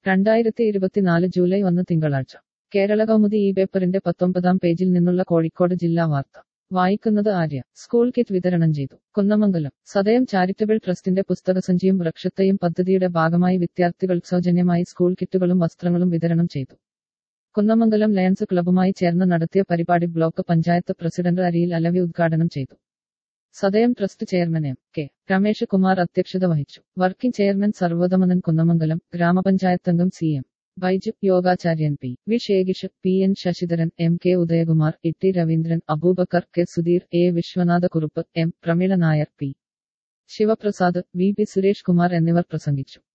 രണ്ടായിരത്തി ഇരുപത്തിനാല് ജൂലൈ ഒന്ന് തിങ്കളാഴ്ച കേരള കൗമുദി ഈ പേപ്പറിന്റെ പത്തൊമ്പതാം പേജിൽ നിന്നുള്ള കോഴിക്കോട് ജില്ലാ വാർത്ത വായിക്കുന്നത് ആര്യ സ്കൂൾ കിറ്റ് വിതരണം ചെയ്തു കുന്നമംഗലം സദയം ചാരിറ്റബിൾ ട്രസ്റ്റിന്റെ പുസ്തകസഞ്ചിയും വൃക്ഷത്തയും പദ്ധതിയുടെ ഭാഗമായി വിദ്യാർത്ഥികൾക്ക് സൗജന്യമായി സ്കൂൾ കിറ്റുകളും വസ്ത്രങ്ങളും വിതരണം ചെയ്തു കുന്നമംഗലം ലയൺസ് ക്ലബ്ബുമായി ചേർന്ന് നടത്തിയ പരിപാടി ബ്ലോക്ക് പഞ്ചായത്ത് പ്രസിഡന്റ് അരിയിൽ അലവി ഉദ്ഘാടനം ചെയ്തു Sadayam trust chairman M K Ramesh Kumar അധ്യക്ഷത വഹിച്ചു വർക്കിംഗ് ചെയർമാൻ സർവോദമനൻ കുന്നമംഗലം ഗ്രാമപഞ്ചായത്ത് അംഗം സി എം ബൈജു യോഗാചാര്യൻ P V Shekhish P N Sasidharan M K Udayakumar Itty Raveendran Abubakar K Sudheer A Viswanathakurup M Prameela Nair P Sivaprasad V P Suresh Kumar എന്നിവർ പ്രസംഗിച്ചു